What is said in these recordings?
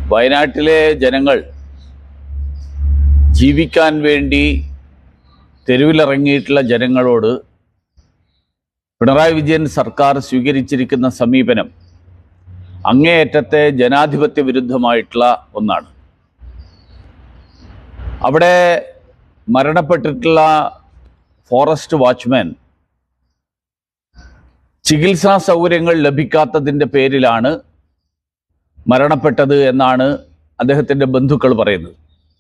വയനാട്ടിലെ ജനങ്ങൾ ജീവിക്കാൻ വേണ്ടി തെരുവിലിറങ്ങിയിട്ടുള്ള ജനങ്ങളോട് പിണറായി വിജയൻ സർക്കാർ സ്വീകരിച്ചിരിക്കുന്ന സമീപനം അങ്ങേയറ്റത്തെ ജനാധിപത്യ വിരുദ്ധമായിട്ടുള്ള ഒന്നാണ് അവിടെ മരണപ്പെട്ടിട്ടുള്ള ഫോറസ്റ്റ് വാച്ച്മാൻ ചികിത്സാ സൗകര്യങ്ങൾ ലഭിക്കാത്തതിൻ്റെ പേരിലാണ് മരണപ്പെട്ടത് എന്നാണ് അദ്ദേഹത്തിൻ്റെ ബന്ധുക്കൾ പറയുന്നത്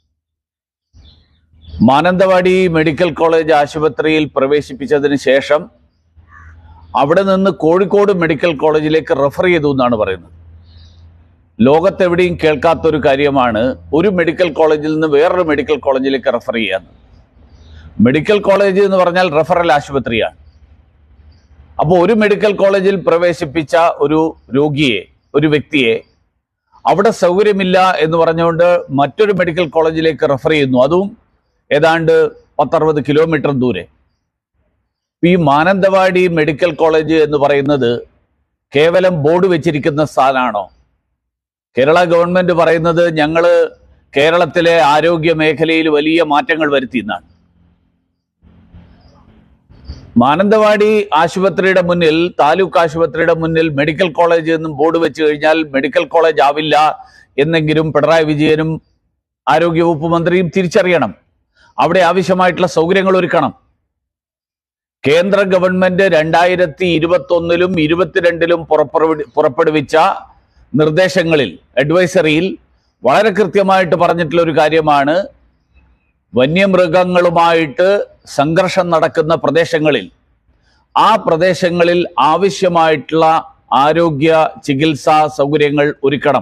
മാനന്തവാടി മെഡിക്കൽ കോളേജ് ആശുപത്രിയിൽ പ്രവേശിപ്പിച്ചതിന് ശേഷം അവിടെ നിന്ന് കോഴിക്കോട് മെഡിക്കൽ കോളേജിലേക്ക് റെഫർ ചെയ്തു എന്നാണ് പറയുന്നത് ലോകത്തെവിടെയും കേൾക്കാത്തൊരു കാര്യമാണ് ഒരു മെഡിക്കൽ കോളേജിൽ നിന്ന് വേറൊരു മെഡിക്കൽ കോളേജിലേക്ക് റെഫർ ചെയ്യാന്ന് മെഡിക്കൽ കോളേജ് എന്ന് പറഞ്ഞാൽ റെഫറൽ ആശുപത്രിയാണ് അപ്പോൾ ഒരു മെഡിക്കൽ കോളേജിൽ പ്രവേശിപ്പിച്ച ഒരു രോഗിയെ ഒരു വ്യക്തിയെ അവിടെ സൗകര്യമില്ല എന്ന് പറഞ്ഞുകൊണ്ട് മറ്റൊരു മെഡിക്കൽ കോളേജിലേക്ക് റെഫർ ചെയ്യുന്നു അതും ഏതാണ്ട് പത്തറുപത് കിലോമീറ്റർ ദൂരെ ഈ മാനന്തവാടി മെഡിക്കൽ കോളേജ് എന്ന് പറയുന്നത് കേവലം ബോർഡ് വെച്ചിരിക്കുന്ന സ്ഥലമാണോ കേരള ഗവൺമെന്റ് പറയുന്നത് ഞങ്ങള് കേരളത്തിലെ ആരോഗ്യ മേഖലയിൽ വലിയ മാറ്റങ്ങൾ വരുത്തി എന്നാണ് മാനന്തവാടി ആശുപത്രിയുടെ മുന്നിൽ താലൂക്ക് ആശുപത്രിയുടെ മുന്നിൽ മെഡിക്കൽ കോളേജ് എന്നും ബോർഡ് വെച്ച് കഴിഞ്ഞാൽ മെഡിക്കൽ കോളേജ് ആവില്ല എന്നെങ്കിലും പിണറായി വിജയനും ആരോഗ്യവകുപ്പ് മന്ത്രിയും തിരിച്ചറിയണം അവിടെ ആവശ്യമായിട്ടുള്ള സൗകര്യങ്ങൾ ഒരുക്കണം കേന്ദ്ര ഗവൺമെന്റ് രണ്ടായിരത്തി ഇരുപത്തി ഒന്നിലും ഇരുപത്തിരണ്ടിലും പുറപ്പെടുവി പുറപ്പെടുവിച്ച നിർദ്ദേശങ്ങളിൽ അഡ്വൈസറിയിൽ വളരെ കൃത്യമായിട്ട് പറഞ്ഞിട്ടുള്ള ഒരു കാര്യമാണ് വന്യമൃഗങ്ങളുമായിട്ട് സംഘർഷം നടക്കുന്ന പ്രദേശങ്ങളിൽ ആ പ്രദേശങ്ങളിൽ ആവശ്യമായിട്ടുള്ള ആരോഗ്യ ചികിത്സാ സൗകര്യങ്ങൾ ഒരുക്കണം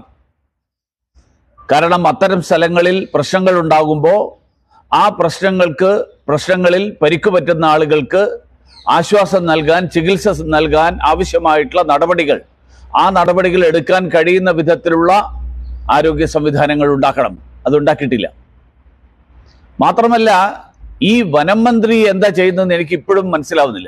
കാരണം അത്തരം സ്ഥലങ്ങളിൽ പ്രശ്നങ്ങൾ ഉണ്ടാകുമ്പോൾ ആ പ്രശ്നങ്ങൾക്ക് പ്രശ്നങ്ങളിൽ പരിക്ക് പറ്റുന്ന ആളുകൾക്ക് ആശ്വാസം നൽകാൻ ചികിത്സ നൽകാൻ ആവശ്യമായിട്ടുള്ള നടപടികൾ ആ നടപടികൾ എടുക്കാൻ കഴിയുന്ന വിധത്തിലുള്ള ആരോഗ്യ സംവിധാനങ്ങൾ ഉണ്ടാക്കണം അതുണ്ടാക്കിയിട്ടില്ല മാത്രമല്ല ഈ വനം മന്ത്രി എന്താ ചെയ്യുന്നതെന്ന് എനിക്ക് ഇപ്പോഴും മനസ്സിലാവുന്നില്ല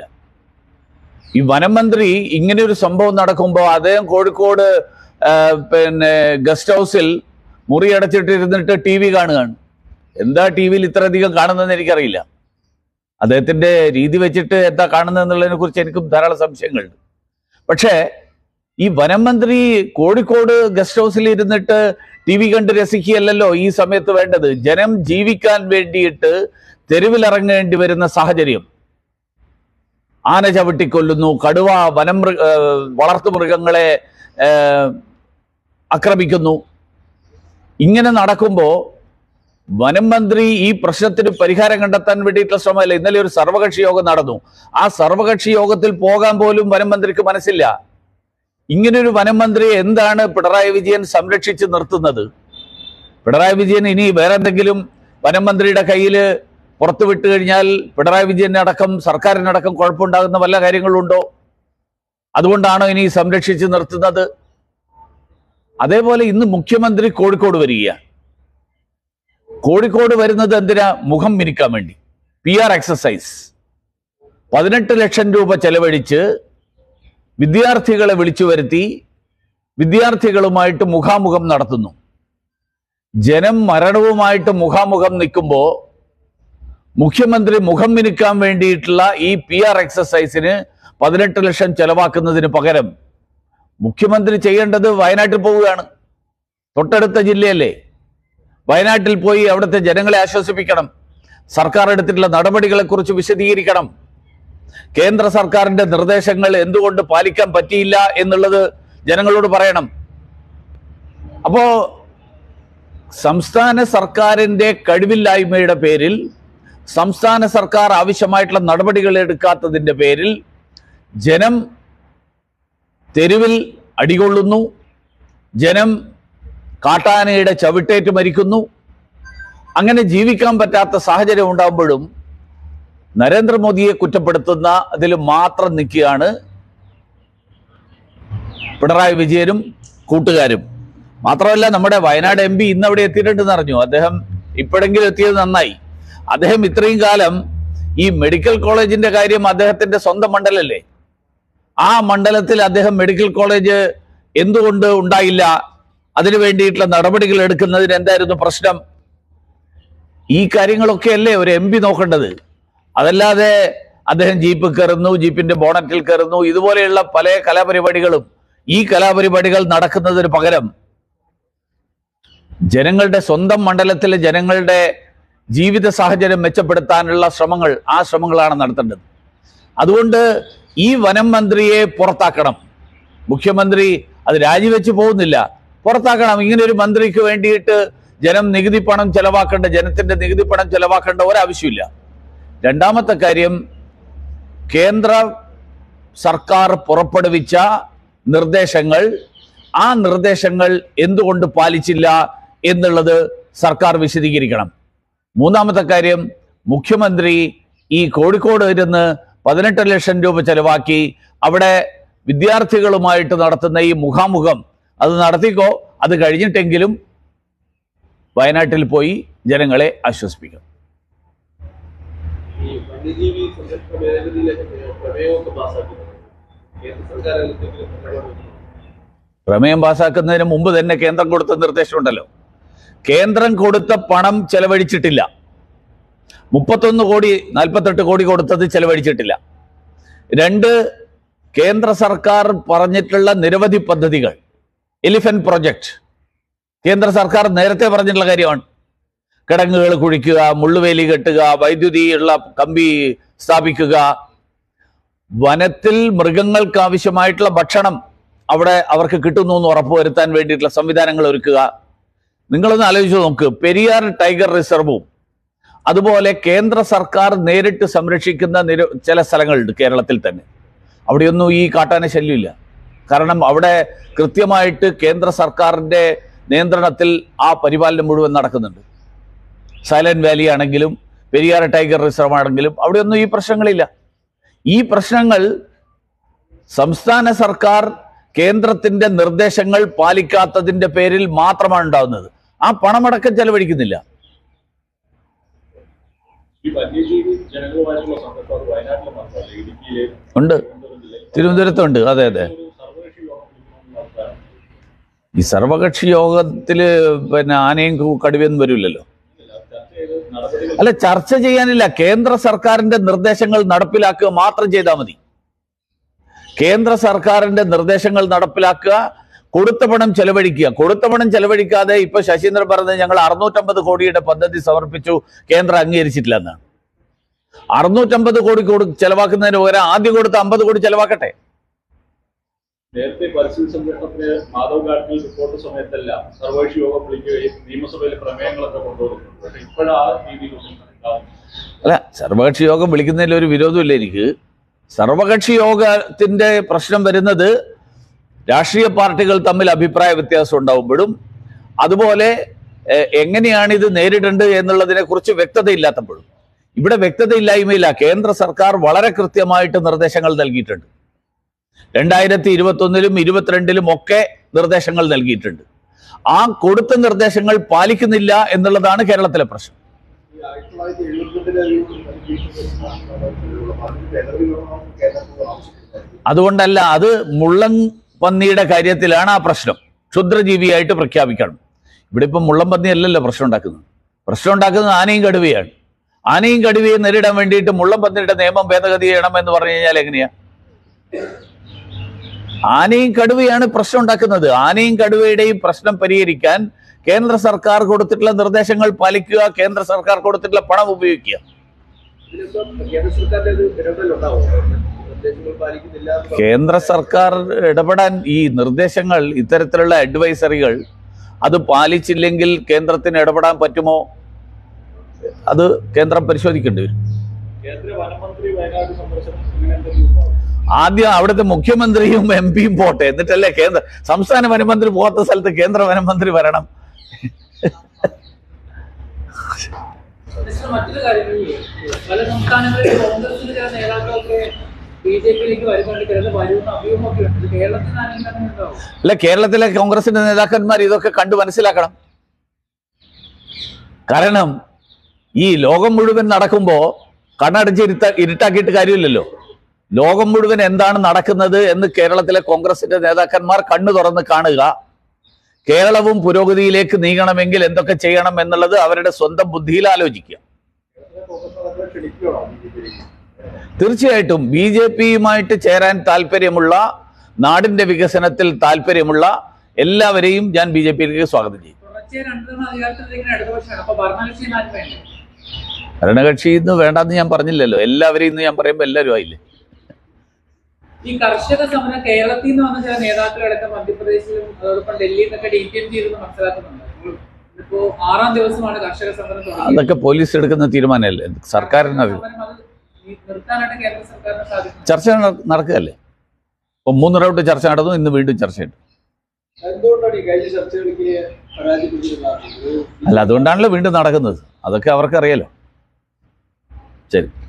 ഈ വനം മന്ത്രി ഇങ്ങനെ ഒരു സംഭവം നടക്കുമ്പോൾ അദ്ദേഹം കോഴിക്കോട് ആ, പിന്നെ ഗസ്റ്റ് ഹൗസിൽ മുറി അടച്ചിട്ടിരുന്നിട്ട് ടി വി കാണുകയാണ് എന്താ ടി വിയിൽ ഇത്രയധികം കാണുന്നതെന്ന് എനിക്കറിയില്ല അദ്ദേഹത്തിന്റെ രീതി വെച്ചിട്ട് എന്താ കാണുന്നത് എന്നുള്ളതിനെ കുറിച്ച് എനിക്കും ധാരാളം സംശയങ്ങളുണ്ട് പക്ഷേ ഈ വനം മന്ത്രി കോഴിക്കോട് ഗസ്റ്റ് ഹൗസിൽ ഇരുന്നിട്ട് ടി വി കണ്ട് രസിക്കുകയല്ലല്ലോ ഈ സമയത്ത് വേണ്ടത് ജനം ജീവിക്കാൻ വേണ്ടിയിട്ട് തെരുവിലിറങ്ങേണ്ടി വരുന്ന സാഹചര്യം ആന ചവിട്ടിക്കൊല്ലുന്നു കടുവ വനം മൃ ഏഹ് വളർത്തുമൃഗങ്ങളെ ഏഹ് ആക്രമിക്കുന്നു ഇങ്ങനെ നടക്കുമ്പോൾ വനം മന്ത്രി ഈ പ്രശ്നത്തിന് പരിഹാരം കണ്ടെത്താൻ വേണ്ടിയിട്ടുള്ള ശ്രമമല്ല ഇന്നലെ ഒരു സർവകക്ഷി യോഗം നടന്നു ആ സർവകക്ഷി യോഗത്തിൽ പോകാൻ പോലും വനം മന്ത്രിക്ക് മനസ്സില്ല ഇങ്ങനൊരു വനം മന്ത്രിയെ എന്താണ് പിണറായി വിജയൻ സംരക്ഷിച്ച് നിർത്തുന്നത് പിണറായി വിജയൻ ഇനി വേറെ എന്തെങ്കിലും വനം മന്ത്രിയുടെ കയ്യിൽ പുറത്തു വിട്ടു കഴിഞ്ഞാൽ പിണറായി വിജയനടക്കം സർക്കാരിനടക്കം കുഴപ്പമുണ്ടാകുന്ന വല്ല കാര്യങ്ങളുണ്ടോ അതുകൊണ്ടാണോ ഇനി സംരക്ഷിച്ച് നിർത്തുന്നത് അതേപോലെ ഇന്ന് മുഖ്യമന്ത്രി കോഴിക്കോട് വരികയാണ് കോഴിക്കോട് വരുന്നത് എന്തിനാ മുഖം മിനുക്കാൻ വേണ്ടി പി ആർ എക്സസൈസ് പതിനെട്ട് ലക്ഷം രൂപ ചെലവഴിച്ച് വിദ്യാർത്ഥികളെ വിളിച്ചു വരുത്തി വിദ്യാർത്ഥികളുമായിട്ട് മുഖാമുഖം നടത്തുന്നു ജനം മരണവുമായിട്ട് മുഖാമുഖം നിൽക്കുമ്പോൾ മുഖ്യമന്ത്രി മുഖം മിനുക്കാൻ വേണ്ടിയിട്ടുള്ള ഈ പി ആർ എക്സസൈസിന് പതിനെട്ട് ലക്ഷം ചെലവാക്കുന്നതിന് പകരം മുഖ്യമന്ത്രി ചെയ്യേണ്ടത് വയനാട്ടിൽ പോവുകയാണ് തൊട്ടടുത്ത ജില്ലയല്ലേ വയനാട്ടിൽ പോയി അവിടുത്തെ ജനങ്ങളെ ആശ്വസിപ്പിക്കണം സർക്കാർ എടുത്തിട്ടുള്ള നടപടികളെ കുറിച്ച് വിശദീകരിക്കണം കേന്ദ്ര സർക്കാരിന്റെ നിർദ്ദേശങ്ങൾ എന്തുകൊണ്ട് പാലിക്കാൻ പറ്റിയില്ല എന്നുള്ളത് ജനങ്ങളോട് പറയണം അപ്പോ സംസ്ഥാന സർക്കാരിന്റെ കഴിവില്ലായ്മയുടെ പേരിൽ സംസ്ഥാന സർക്കാർ ആവശ്യമായിട്ടുള്ള നടപടികൾ എടുക്കാത്തതിന്റെ പേരിൽ ജനം തെരുവിൽ അടികൊള്ളുന്നു ജനം കാട്ടാനയുടെ ചവിട്ടേറ്റ് മരിക്കുന്നു അങ്ങനെ ജീവിക്കാൻ പറ്റാത്ത സാഹചര്യം ഉണ്ടാകുമ്പോഴും നരേന്ദ്രമോദിയെ കുറ്റപ്പെടുത്തുന്ന അതിൽ മാത്രം നിൽക്കുകയാണ് പിണറായി വിജയനും കൂട്ടുകാരും മാത്രമല്ല നമ്മുടെ വയനാട് എം പി ഇന്ന് അവിടെ എത്തിയിട്ടുണ്ടെന്ന് അറിഞ്ഞു അദ്ദേഹം ഇപ്പോഴെങ്കിലും എത്തിയത് നന്നായി അദ്ദേഹം ഇത്രയും കാലം ഈ മെഡിക്കൽ കോളേജിന്റെ കാര്യം അദ്ദേഹത്തിന്റെ സ്വന്തം മണ്ഡലല്ലേ ആ മണ്ഡലത്തിൽ അദ്ദേഹം മെഡിക്കൽ കോളേജ് എന്തുകൊണ്ട് ഉണ്ടായില്ല അതിനു വേണ്ടിയിട്ടുള്ള നടപടികൾ എടുക്കുന്നതിന് എന്തായിരുന്നു പ്രശ്നം ഈ കാര്യങ്ങളൊക്കെ അല്ലേ ഒരു എം പി നോക്കേണ്ടത് അതല്ലാതെ അദ്ദേഹം ജീപ്പ് കയറുന്നു ജീപ്പിന്റെ ബോണറ്റിൽ കയറുന്നു ഇതുപോലെയുള്ള പല കലാപരിപാടികളും ഈ കലാപരിപാടികൾ നടക്കുന്നതിന് പകരം ജനങ്ങളുടെ സ്വന്തം മണ്ഡലത്തിലെ ജനങ്ങളുടെ ജീവിത സാഹചര്യം മെച്ചപ്പെടുത്താനുള്ള ശ്രമങ്ങൾ ആ ശ്രമങ്ങളാണ് നടത്തേണ്ടത് അതുകൊണ്ട് ഈ വനം മന്ത്രിയെ പുറത്താക്കണം മുഖ്യമന്ത്രി അത് രാജിവെച്ച് പോകുന്നില്ല പുറത്താക്കണം ഇങ്ങനെ ഒരു മന്ത്രിക്ക് വേണ്ടിയിട്ട് ജനം നികുതി പണം ചെലവാക്കേണ്ട ജനത്തിന്റെ നികുതി പണം ചെലവാക്കേണ്ട ഒരാവശ്യമില്ല രണ്ടാമത്തെ കാര്യം കേന്ദ്ര സർക്കാർ പുറപ്പെടുവിച്ച നിർദ്ദേശങ്ങൾ ആ നിർദ്ദേശങ്ങൾ എന്തുകൊണ്ട് പാലിച്ചില്ല എന്നുള്ളത് സർക്കാർ വിശദീകരിക്കണം മൂന്നാമത്തെ കാര്യം മുഖ്യമന്ത്രി ഈ കോഴിക്കോട് ഇരുന്ന് പതിനെട്ട് ലക്ഷം രൂപ ചെലവാക്കി അവിടെ വിദ്യാർത്ഥികളുമായിട്ട് നടത്തുന്ന ഈ മുഖാമുഖം അത് നടത്തിക്കോ അത് കഴിഞ്ഞിട്ടെങ്കിലും വയനാട്ടിൽ പോയി ജനങ്ങളെ ആശ്വസിപ്പിക്കും ഈ വന്യജീവി സംരക്ഷണ ഭേദഗതിയിലെ പ്രമേയമൊക്കെ പാസ്സാക്കുന്നത് കേന്ദ്ര സർക്കാർ എന്തെങ്കിലും നിലപാടെടുക്കുന്നുണ്ടോ? പ്രമേയം പാസാക്കുന്നതിന് മുമ്പ് തന്നെ കേന്ദ്രം കൊടുത്ത നിർദ്ദേശമുണ്ടല്ലോ കേന്ദ്രം കൊടുത്ത പണം ചെലവഴിച്ചിട്ടില്ല മുപ്പത്തൊന്ന് കോടി നാൽപ്പത്തെട്ട് കോടി കൊടുത്തത് ചെലവഴിച്ചിട്ടില്ല രണ്ട് കേന്ദ്ര സർക്കാർ പറഞ്ഞിട്ടുള്ള നിരവധി പദ്ധതികൾ എലിഫന്റ് പ്രൊജക്ട് കേന്ദ്ര സർക്കാർ നേരത്തെ പറഞ്ഞിട്ടുള്ള കാര്യമാണ് കിടങ്ങുകൾ കുഴിക്കുക മുള്ളുവേലി കെട്ടുക വൈദ്യുതിയുള്ള കമ്പി സ്ഥാപിക്കുക വനത്തിൽ മൃഗങ്ങൾക്ക് ആവശ്യമായിട്ടുള്ള ഭക്ഷണം അവിടെ അവർക്ക് കിട്ടുന്നു എന്ന് ഉറപ്പുവരുത്താൻ വേണ്ടിയിട്ടുള്ള സംവിധാനങ്ങൾ ഒരുക്കുക നിങ്ങളൊന്ന് ആലോചിച്ച് നോക്ക് പെരിയാർ ടൈഗർ റിസർവും അതുപോലെ കേന്ദ്ര സർക്കാർ നേരിട്ട് സംരക്ഷിക്കുന്ന നിര ചില സ്ഥലങ്ങളുണ്ട് കേരളത്തിൽ തന്നെ അവിടെയൊന്നും ഈ കാട്ടാന ശല്യമില്ല കാരണം അവിടെ കൃത്യമായിട്ട് കേന്ദ്ര സർക്കാരിന്റെ നിയന്ത്രണത്തിൽ ആ പരിപാലനം മുഴുവൻ നടക്കുന്നുണ്ട് സൈലന്റ് വാലി ആണെങ്കിലും പെരിയാർ ടൈഗർ റിസർവ് ആണെങ്കിലും അവിടെയൊന്നും ഈ പ്രശ്നങ്ങളില്ല ഈ പ്രശ്നങ്ങൾ സംസ്ഥാന സർക്കാർ കേന്ദ്രത്തിന്റെ നിർദ്ദേശങ്ങൾ പാലിക്കാത്തതിന്റെ പേരിൽ മാത്രമാണ് ഉണ്ടാകുന്നത് ആ പണമടക്കം ചെലവഴിക്കുന്നില്ല ഈ വന്യജീവി ജനങ്ങളുമായിട്ടുള്ള സമ്പർക്കം അത് വയനാട്ടിലെ മാത്രമല്ല ഇടുക്കിയിലെ ഉണ്ട് തിരുവനന്തപുരത്തിലെ തിരുവനന്തപുരത്തുണ്ട് അതെ അതെ ഒരു സർവകക്ഷി യോഗം വിളിക്കണമെന്ന് നടത്താൻ ഈ സർവകക്ഷി യോഗത്തില് പിന്നെ ആനയും കു- കടുവയൊന്നും വരില്ലല്ലോ ചർച്ച ചെയ്ത് നടപടികൾ അല്ല ചർച്ച ചെയ്യാനില്ല കേന്ദ്ര സർക്കാരിന്റെ നിർദ്ദേശങ്ങൾ നടപ്പിലാക്കുക മാത്രം ചെയ്താൽ മതി കേന്ദ്ര സർക്കാരിന്റെ നിർദ്ദേശങ്ങൾ നടപ്പിലാക്കുക കൊടുത്ത പണം ചെലവഴിക്കുക കൊടുത്ത പണം ചെലവഴിക്കാതെ ഇപ്പൊ ശശീന്ദ്രൻ പറഞ്ഞത് ഞങ്ങൾ അറുന്നൂറ്റമ്പത് കോടിയുടെ പദ്ധതി സമർപ്പിച്ചു കേന്ദ്രം അംഗീകരിച്ചിട്ടില്ല എന്നാണ് അറുന്നൂറ്റമ്പത് കോടി കൊടു ചെലവാക്കുന്നതിന് പകരം ആദ്യം കൊടുത്ത അമ്പത് കോടി ചെലവാക്കട്ടെ നേരത്തെ പരിസ്ഥിതി സംരക്ഷണത്തിന് മാധവ് ഗാഡ്ഗിൽ റിപ്പോർട്ട് സമയത്തെല്ലാം സർവകക്ഷി യോഗം വിളിക്കുകയും നിയമസഭയിൽ പ്രമേയങ്ങളൊക്കെ കൊണ്ടുവന്നിട്ടുണ്ട് പക്ഷെ ഇപ്പോഴാ രീതിയിലൊന്നും ഉണ്ടാവുന്നു അല്ല സർവകക്ഷി യോഗം വിളിക്കുന്നതിൽ ഒരു വിരോധമില്ല എനിക്ക് സർവകക്ഷി യോഗത്തിന്റെ പ്രശ്നം വരുന്നത് രാഷ്ട്രീയ പാർട്ടികൾ തമ്മിൽ അഭിപ്രായ വ്യത്യാസം ഉണ്ടാവുമ്പോഴും അതുപോലെ എ- എങ്ങനെയാണ് ഇത് നേരിടേണ്ടത് എന്നുള്ളതിനെ കുറിച്ച് വ്യക്തതയില്ലാത്തപ്പോഴും ഇവിടെ വ്യക്തതയില്ലായ്മയില്ല കേന്ദ്ര സർക്കാർ വളരെ കൃത്യമായിട്ട് നിർദ്ദേശങ്ങൾ നൽകിയിട്ടുണ്ട് രണ്ടായിരത്തി ഇരുപത്തി ഒന്നിലും ഇരുപത്തിരണ്ടിലും ഒക്കെ നിർദ്ദേശങ്ങൾ നൽകിയിട്ടുണ്ട് ആ കൊടുത്ത നിർദ്ദേശങ്ങൾ പാലിക്കുന്നില്ല എന്നുള്ളതാണ് കേരളത്തിലെ പ്രശ്നം ഈ ആയിരത്തി തൊള്ളായിരത്തി എഴുപത്തിരണ്ടിലെ ആവശ്യപ്പെടുന്നത് അതുകൊണ്ടല്ല അത് മുള്ളൻ പന്നിയുടെ കാര്യത്തിലാണ് ആ പ്രശ്നം ക്ഷുദ്രജീവിയായിട്ട് പ്രഖ്യാപിക്കണം ഇവിടെ ഇപ്പം മുള്ളൻ പന്നി അല്ലല്ലോ പ്രശ്നം ഉണ്ടാക്കുന്നത് പ്രശ്നം ഉണ്ടാക്കുന്നത് ആനയും കടുവയാണ് ആനയും കടുവയും നേരിടാൻ വേണ്ടിയിട്ട് മുള്ളൻ പന്നിയുടെ നിയമം ഭേദഗതി ചെയ്യണം എന്ന് പറഞ്ഞു കഴിഞ്ഞാൽ എങ്ങനെയാ ആനയും കടുവയാണ് പ്രശ്നം ഉണ്ടാക്കുന്നത് ആനയും കടുവയുടെയും പ്രശ്നം പരിഹരിക്കാൻ കേന്ദ്ര സർക്കാർ കൊടുത്തിട്ടുള്ള നിർദ്ദേശങ്ങൾ പാലിക്കുക കേന്ദ്ര സർക്കാർ കൊടുത്തിട്ടുള്ള പണം ഉപയോഗിക്കുക ഇതിലൊക്കെ കേന്ദ്ര സർക്കാരിന്റെ ഒരു ഇടപെടൽ ഉണ്ടാവും നിർദ്ദേശങ്ങൾ പാലിക്കുന്നില്ല എന്ന് പറഞ്ഞു. കേന്ദ്ര സർക്കാർ ഇടപെടാൻ ഈ നിർദ്ദേശങ്ങൾ ഇത്തരത്തിലുള്ള അഡ്വൈസറികൾ അത് പാലിച്ചില്ലെങ്കിൽ കേന്ദ്രത്തിന് ഇടപെടാൻ പറ്റുമോ അത് കേന്ദ്രം പരിശോധിക്കേണ്ടി വരും കേന്ദ്ര വനമന്ത്രി വയനാട് സന്ദർശനം അങ്ങനെ എന്തെങ്കിലും ഉണ്ടാവും ആദ്യം അവിടുത്തെ മുഖ്യമന്ത്രിയും എം പിയും പോട്ടെ എന്നിട്ടല്ലേ കേന്ദ്ര സംസ്ഥാന വനമന്ത്രി പോകാത്ത സ്ഥലത്ത് കേന്ദ്ര വനമന്ത്രി വരണം മിസ്റ്റർ, മറ്റൊരു കാര്യം ഈ പല സംസ്ഥാനങ്ങളിലും കോൺഗ്രസിന്റെ ചില നേതാക്കളൊക്കെ ബി ജെ പിയിലേക്ക് വരുന്നുണ്ട് ചിലത് വരുന്ന അഭ്യൂഹമൊക്കെ ഉണ്ട് ഇത് കേരളത്തിൽ ആണെങ്കിൽ അങ്ങനെ ഉണ്ടാവും അല്ല കേരളത്തിലെ കോൺഗ്രസിന്റെ നേതാക്കന്മാർ ഇതൊക്കെ കണ്ടു മനസ്സിലാക്കണം കാരണം ഈ ലോകം മുഴുവൻ നടക്കുമ്പോൾ കണ്ണടച്ച് ഇരുത്ത ഇരുട്ടാക്കിയിട്ട് കാര്യമില്ലല്ലോ ലോകം മുഴുവൻ എന്താണ് നടക്കുന്നത് എന്ന് കേരളത്തിലെ കോൺഗ്രസിന്റെ നേതാക്കന്മാർ കണ്ണു തുറന്ന് കാണുക കേരളവും പുരോഗതിയിലേക്ക് നീങ്ങണമെങ്കിൽ എന്തൊക്കെ ചെയ്യണം എന്നുള്ളത് അവരുടെ സ്വന്തം ബുദ്ധിയിൽ ആലോചിക്കുക തീർച്ചയായിട്ടും ബി ജെ പിയുമായിട്ട് ചേരാൻ താല്പര്യമുള്ള നാടിന്റെ വികസനത്തിൽ താല്പര്യമുള്ള എല്ലാവരെയും ഞാൻ ബി ജെ പിയിലേക്ക് സ്വാഗതം ചെയ്യും തുടർച്ചയായി രണ്ടു തവണ അധികാരത്തിലിരിക്കുന്ന ഇടതുപക്ഷമാണ് അപ്പൊ ഭരണകക്ഷി ആരും വേണ്ടേ ഭരണകക്ഷി ഇന്ന് വേണ്ടെന്ന് ഞാൻ പറഞ്ഞില്ലല്ലോ എല്ലാവരെയും ഇന്ന് ഞാൻ പറയുമ്പോൾ എല്ലാവരും ആയില്ലേ ഈ കർഷക സമരം കേരളത്തിൽ നിന്ന് വന്ന ചില നേതാക്കളടക്കം മധ്യപ്രദേശിലും അതോടൊപ്പം ഡൽഹിയിൽ നിന്നൊക്കെ ഡി ടി എം ചെയ്തെന്ന് മനസ്സിലാക്കുന്നുണ്ട് ഇപ്പോ ആറാം ദിവസമാണ് കർഷക സമരം തുടങ്ങിയത് അതൊക്കെ പോലീസ് എടുക്കുന്ന തീരുമാനമല്ലേ സർക്കാരിന് അറിയും സമരം അത് ഈ നിർത്താനായിട്ട് കേന്ദ്ര സർക്കാരിന് സാധിക്കും ചർച്ച നട- നടക്കുകയല്ലേ ഇപ്പൊ മൂന്ന് റൗണ്ട് ചർച്ച നടന്നു ഇന്ന് വീണ്ടും ചർച്ചയുണ്ട് എന്തുകൊണ്ടാണ് ഈ കഴിഞ്ഞ ചർച്ചകൾക്ക് പരാജയപ്പെട്ടിരുന്നത് അല്ല അതുകൊണ്ടാണല്ലോ വീണ്ടും നടക്കുന്നത് അതൊക്കെ അവർക്കറിയാലോ ശരി